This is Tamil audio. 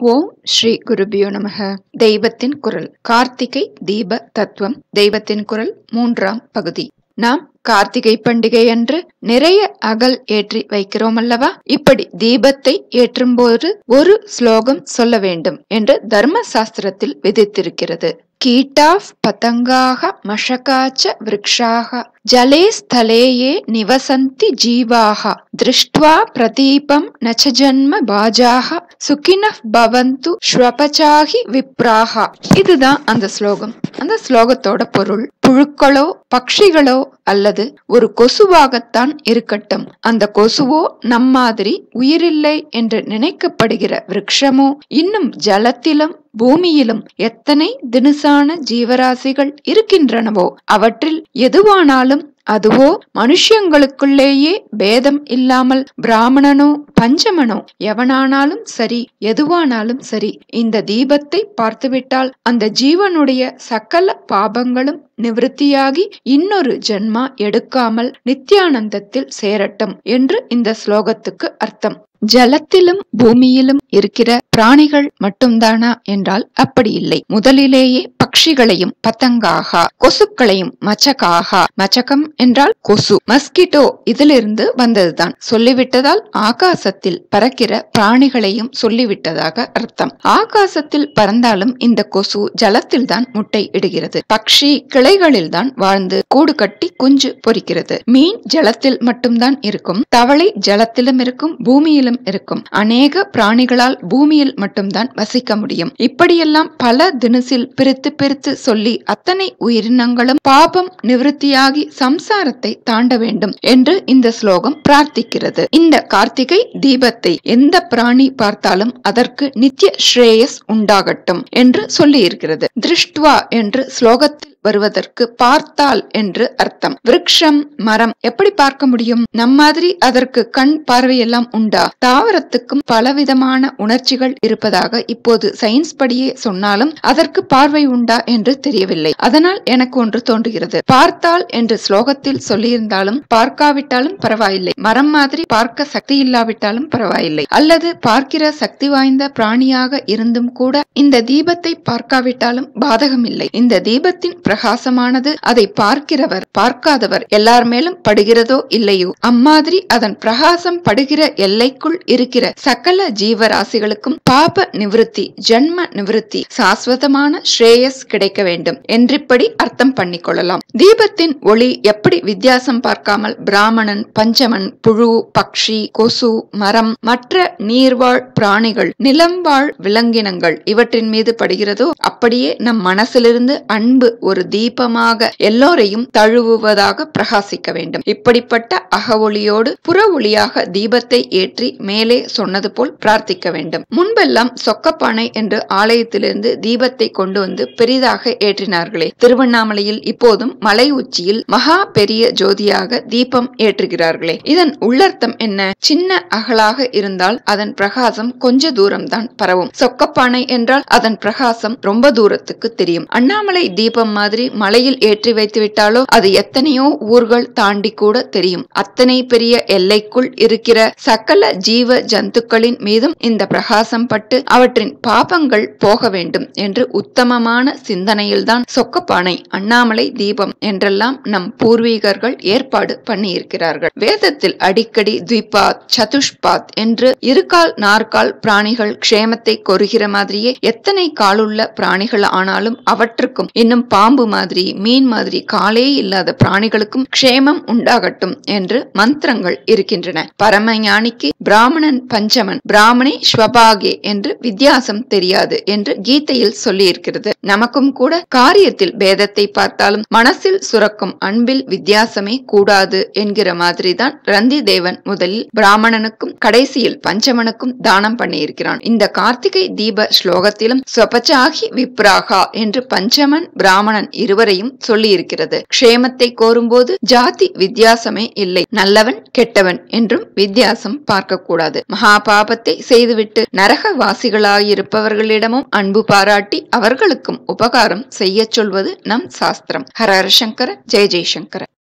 ஓம் ஸ்ரீ குருபியோ நமக தெய்வத்தின் குரல் கார்த்திகை தீப தத்துவம் தெய்வத்தின் குரல் மூன்றாம் பகுதி நாம் கார்த்திகை பண்டிகை அன்று நிறைய அகல் ஏற்றி வைக்கிறோம் அல்லவா இப்படி தீபத்தை ஏற்றும்போது ஒரு ஸ்லோகம் சொல்ல வேண்டும் என்று தர்ம சாஸ்திரத்தில் விதித்திருக்கிறது கீட்டாஃப் பதங்காக மஷகாச்ச விரக்ஷாக ஜலே ஸ்தலே ஏ நிவசந்தி ஜீவாக திருஷ்டுவா பிரதீபம் நச்ச ஜன்ம பாஜாக சுகினஃப் பவந்து ஸ்வபச்சாகி விப்ராக இதுதான் அந்த ஸ்லோகம் அந்த ஸ்லோகத்தோட பொருள் புழுக்களோ பட்சிகளோ அல்லது ஒரு கொசுவாகத்தான் இருக்கட்டும் அந்த கொசுவோ நம் மாதிரி உயிரில்லை என்று நினைக்கப்படுகிற விரக்ஷமோ இன்னும் ஜலத்திலும் பூமியிலும் எத்தனை தினுசான ஜீவராசிகள் இருக்கின்றனவோ அவற்றில் எதுவானாலும் அதுவோ மனுஷங்களுக்குள்ளேயே பேதம் இல்லாமல் பிராமணனோ பஞ்சமனோ எவனானாலும் சரி எதுவானாலும் சரி இந்த தீபத்தை பார்த்துவிட்டால் அந்த ஜீவனுடைய சகல பாபங்களும் நிவிருத்தியாகி இன்னொரு ஜென்மா எடுக்காமல் நித்யானந்தத்தில் சேரட்டும் என்று இந்த ஸ்லோகத்துக்கு அர்த்தம் ஜலத்திலும் பூமியிலும் இருக்கிற பிராணிகள் மட்டும்தானா என்றால் அப்படி இல்லை முதலிலேயே பட்சிகளையும் பத்தங்காக கொசுக்களையும் மச்சகாக மச்சகம் என்றால் கொசு மஸ்கிட்டோ இதிலிருந்து வந்ததுதான் சொல்லிவிட்டதால் ஆகாசத்தில் பறக்கிற பிராணிகளையும் சொல்லிவிட்டதாக அர்த்தம் ஆகாசத்தில் பறந்தாலும் இந்த கொசு ஜலத்தில் தான் முட்டை இடுகிறது பக்ஷி கிளைகளில் தான் வாழ்ந்து கூடு கட்டி குஞ்சு பொறிக்கிறது மீன் ஜலத்தில் மட்டும்தான் இருக்கும் தவளை ஜலத்திலும் இருக்கும் பூமியிலும் இருக்கும் அநேக பிராணிகளால் பூமியில் மட்டும்தான் வசிக்க முடியும் இப்படியெல்லாம் பல தினசில் பிரித்து பிரித்து சொல்லி அத்தனை உயிரினங்களும் பாபம் நிவிருத்தியாகி சம்சாரத்தை தாண்ட வேண்டும் என்று இந்த ஸ்லோகம் பிரார்த்திக்கிறது இந்த கார்த்திகை தீபத்தை எந்த பிராணி பார்த்தாலும் அதற்கு நித்திய ஸ்ரேயஸ் உண்டாகட்டும் என்று சொல்லி இருக்கிறது திருஷ்டுவா என்று ஸ்லோகத்தில் வருவதற்கு பார்த்தால் என்று அர்த்தம் விருக்ஷம் மரம் எப்படி பார்க்க முடியும் நம் மாதிரி அதற்கு கண் பார்வையெல்லாம் உண்டா தாவரத்துக்கும் பலவிதமான உணர்ச்சிகள் இருப்பதாக இப்போது சயின்ஸ் படியே சொன்னாலும் அதற்கு பார்வை உண்டா என்று தெரியவில்லை அதனால் எனக்கு ஒன்று தோன்றுகிறது பார்த்தால் என்று ஸ்லோகத்தில் சொல்லியிருந்தாலும் பார்க்காவிட்டாலும் பரவாயில்லை மரம் மாதிரி பார்க்க சக்தி இல்லாவிட்டாலும் பரவாயில்லை அல்லது பார்க்கிற சக்தி வாய்ந்த பிராணியாக இருந்தும் கூட இந்த தீபத்தை பார்க்காவிட்டாலும் பாதகம் இல்லை இந்த தீபத்தின் பிரகாசமானது அதை பார்க்கிறவர் பார்க்காதவர் எல்லார் மேலும் படுகிறதோ இல்லையோ அம்மாதிரி அதன் பிரகாசம் படுகிற எல்லைக்குள் இருக்கிற சகல ஜீவராசிகளுக்கும் பாப நிவிருத்தி ஜன்ம நிவிருத்தி சாஸ்வதமான ஸ்ரேயஸ் கிடைக்க வேண்டும் என்றிப்படி அர்த்தம் பண்ணிக்கொள்ளலாம் தீபத்தின் ஒளி எப்படி வித்தியாசம் பார்க்காமல் பிராமணன் பஞ்சமன் புழு பக்ஷி கொசு மரம் மற்ற நீர்வாழ் பிராணிகள் நிலம்வாழ் விலங்கினங்கள் இவற்றின் மீது படுகிறதோ அப்படியே நம் மனசிலிருந்து அன்பு ஒரு தீபமாக எல்லோரையும் தழுவுவதாக பிரகாசிக்க வேண்டும் இப்படிப்பட்ட அக ஒளியோடு புற ஒளியாக தீபத்தை ஏற்றி மேலே சொன்னது போல் பிரார்த்திக்க வேண்டும் முன்பெல்லாம் சொக்கப்பானை என்று ஆலயத்திலிருந்து தீபத்தை கொண்டு வந்து பெரிதாக ஏற்றினார்களே திருவண்ணாமலையில் இப்போதும் மலை உச்சியில் மகா பெரிய ஜோதியாக தீபம் ஏற்றுகிறார்களே இதன் உள்ளர்த்தம் என்ன சின்ன அகலாக இருந்தால் அதன் பிரகாசம் கொஞ்ச தூரம்தான் பரவும் சொக்கப்பானை என்றால் அதன் பிரகாசம் ரொம்ப தூரத்துக்கு தெரியும் அண்ணாமலை தீபம் மாதிரி மலையில் ஏற்றி வைத்து விட்டாலோ அது எத்தனையோ ஊர்கள் தாண்டி கூட தெரியும் அத்தனை பெரிய எல்லைக்குள் இருக்கிற சகல ஜீவ ஜந்துக்களின் மீதும் இந்த பிரகாசம் பட்டு அவற்றின் பாபங்கள் போக வேண்டும் என்று உத்தமமான சிந்தனையில்தான் சொக்கப்பானை அண்ணாமலை தீபம் என்றெல்லாம் நம் பூர்வீகர்கள் ஏற்பாடு பண்ணியிருக்கிறார்கள் வேதத்தில் அடிக்கடி த்விபாத் சதுஷ்பாத் என்று இருகால் நாற்கால் பிராணிகள் க்ஷேமத்தை கொருகிற மாதிரியே எத்தனை காலுள்ள பிராணிகள் ஆனாலும் அவற்றுக்கும் இன்னும் பாம்பு மாதிரி மீன் மாதிரி காலே இல்லாத பிராணிகளுக்கும் க்ஷேமம் உண்டாகட்டும் என்று மந்திரங்கள் இருக்கின்றன பரமஞானிக்கு பிராமணன் பஞ்சமன் பிராமணே ஸ்வபாகே என்று வித்தியாசம் தெரியாது என்று கீதையில் சொல்லியிருக்கிறது நமக்கும் கூட காரியத்தில் பேதத்தை பார்த்தாலும் மனசில் சுரக்கும் அன்பில் வித்தியாசமே கூடாது என்கிற மாதிரிதான் ரந்தி தேவன் முதலில் பிராமணனுக்கும் கடைசியில் பஞ்சமனுக்கும் தானம் பண்ணியிருக்கிறான் இந்த கார்த்திகை தீப ஸ்லோகத்திலும் ஸ்வபச்சாகி விப்ராகா என்று பஞ்சமன் பிராமணன் இருவரையும் சொல்லியிருக்கிறது க்ஷேமத்தை கோரும்போது ஜாதி வித்தியாசமே இல்லை நல்லவன் கெட்டவன் என்றும் வித்தியாசம் பார்க்கக்கூடாது மகா பாபத்தை செய்துவிட்டு நரக வாசிகளாயிருப்பவர்களிடமும் அன்பு பாராட்டி அவர்களுக்கும் உபகாரம் செய்ய சொல்வது நம் சாஸ்திரம் ஹர ஹர சங்கர ஜெய ஜெயசங்கர